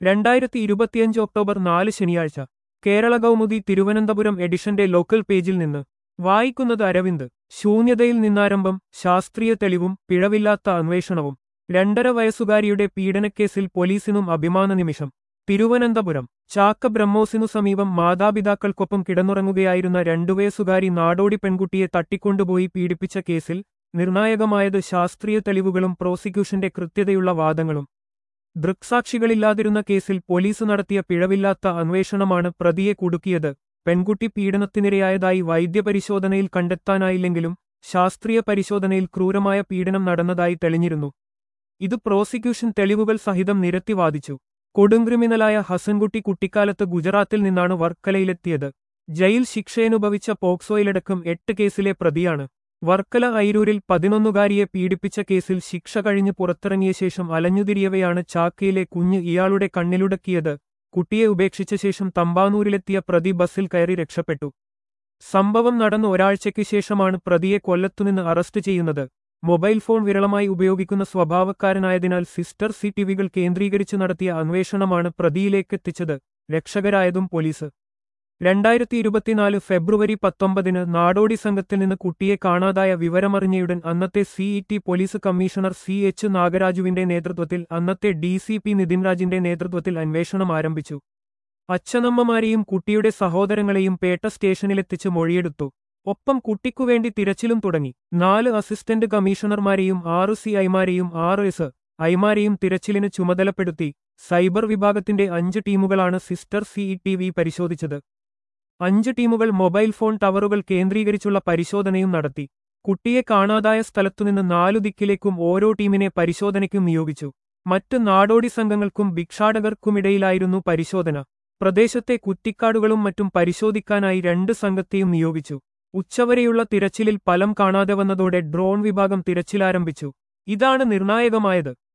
രണ്ടായിരത്തി ഇരുപത്തിയഞ്ച് ഒക്ടോബർ നാല് ശനിയാഴ്ച കേരള കൗമുദി തിരുവനന്തപുരം എഡിഷന്റെ ലോക്കൽ പേജിൽ നിന്ന് വായിക്കുന്നത് അരവിന്ദ് ശൂന്യതയിൽ നിന്നാരംഭം ശാസ്ത്രീയ തെളിവും പിഴവില്ലാത്ത അന്വേഷണവും രണ്ടര വയസ്സുകാരിയുടെ പീഡനക്കേസിൽ പോലീസിനും അഭിമാന നിമിഷം തിരുവനന്തപുരം ചാക്ക ബ്രഹ്മോസിനു സമീപം മാതാപിതാക്കൾക്കൊപ്പം കിടന്നുറങ്ങുകയായിരുന്ന രണ്ടുവയസ്സുകാരി നാടോടി പെൺകുട്ടിയെ തട്ടിക്കൊണ്ടുപോയി പീഡിപ്പിച്ച കേസിൽ നിർണായകമായത് ശാസ്ത്രീയ തെളിവുകളും പ്രോസിക്യൂഷന്റെ കൃത്യതയുള്ള വാദങ്ങളും ദൃക്സാക്ഷികളില്ലാതിരുന്ന കേസിൽ പോലീസ് നടത്തിയ പിഴവില്ലാത്ത അന്വേഷണമാണ് പ്രതിയെ കുടുക്കിയത് പെൺകുട്ടി പീഡനത്തിനിരയായതായി വൈദ്യപരിശോധനയിൽ കണ്ടെത്താനായില്ലെങ്കിലും ശാസ്ത്രീയ പരിശോധനയിൽ ക്രൂരമായ പീഡനം നടന്നതായി തെളിഞ്ഞിരുന്നു ഇത് പ്രോസിക്യൂഷൻ തെളിവുകൾ സഹിതം നിരത്തി വാദിച്ചു കൊടുംക്രിമിനലായ ഹസൻകുട്ടി കുട്ടിക്കാലത്ത് ഗുജറാത്തിൽ നിന്നാണ് വർക്കലയിലെത്തിയത് ജയിൽ ശിക്ഷയനുഭവിച്ച പോക്സോയിലടക്കം എട്ട് കേസിലെ പ്രതിയാണ് വർക്കല ഐരൂരിൽ പതിനൊന്നുകാരിയെ പീഡിപ്പിച്ച കേസിൽ ശിക്ഷ കഴിഞ്ഞ് പുറത്തിറങ്ങിയ ശേഷം അലഞ്ഞുതിരിയവെയാണ് ചാക്കയിലെ കുഞ്ഞ് ഇയാളുടെ കണ്ണിലുടക്കിയത് കുട്ടിയെ ഉപേക്ഷിച്ച ശേഷം തമ്പാനൂരിലെത്തിയ പ്രതി ബസ്സിൽ കയറി രക്ഷപ്പെട്ടു സംഭവം നടന്ന ഒരാഴ്ചയ്ക്ക് ശേഷമാണ് പ്രതിയെ കൊല്ലത്തുനിന്ന് അറസ്റ്റ് ചെയ്യുന്നത് മൊബൈൽ ഫോൺ വിരളമായി ഉപയോഗിക്കുന്ന സ്വഭാവക്കാരനായതിനാൽ സിസ്റ്റർ സി ടിവികൾ കേന്ദ്രീകരിച്ച് നടത്തിയ അന്വേഷണമാണ് പ്രതിയിലേക്കെത്തിച്ചത് രക്ഷകരായതും പോലീസ് രണ്ടായിരത്തി ഇരുപത്തിനാല് ഫെബ്രുവരി പത്തൊമ്പതിന് നാടോടി സംഘത്തിൽ നിന്ന് കുട്ടിയെ കാണാതായ വിവരമറിഞ്ഞയുടൻ അന്നത്തെ city police commissioner C H നാഗരാജുവിന്റെ നേതൃത്വത്തിൽ അന്നത്തെ ഡി സി പി നിതിൻരാജിന്റെ നേതൃത്വത്തിൽ അന്വേഷണം ആരംഭിച്ചു അച്ഛനമ്മമാരെയും കുട്ടിയുടെ സഹോദരങ്ങളെയും പേട്ട സ്റ്റേഷനിലെത്തിച്ച് മൊഴിയെടുത്തു ഒപ്പം കുട്ടിക്കുവേണ്ടി തിരച്ചിലും തുടങ്ങി നാല് അസിസ്റ്റന്റ് കമ്മീഷണർമാരെയും ആറ് സി ഐമാരെയും ആറ് എസ് ഐമാരെയും തിരച്ചിലിന് ചുമതലപ്പെടുത്തി സൈബർ വിഭാഗത്തിന്റെ അഞ്ച് ടീമുകളാണ് സിസ്റ്റർ സിഇ പരിശോധിച്ചത് അഞ്ച് ടീമുകൾ മൊബൈൽ ഫോൺ ടവറുകൾ കേന്ദ്രീകരിച്ചുള്ള പരിശോധനയും നടത്തി കുട്ടിയെ കാണാതായ സ്ഥലത്തുനിന്ന് നാലു ദിക്കിലേക്കും ഓരോ ടീമിനെ പരിശോധനയ്ക്കും നിയോഗിച്ചു മറ്റ് നാടോടി സംഘങ്ങൾക്കും ഭിക്ഷാടകർക്കുമിടയിലായിരുന്നു പരിശോധന പ്രദേശത്തെ കുറ്റിക്കാടുകളും മറ്റും പരിശോധിക്കാനായി രണ്ട് സംഘത്തെയും നിയോഗിച്ചു ഉച്ചവരെയുള്ള തിരച്ചിലിൽ ഫലം കാണാതെ വന്നതോടെ ഡ്രോൺ വിഭാഗം തിരച്ചിലാരംഭിച്ചു ഇതാണ് നിർണായകമായത്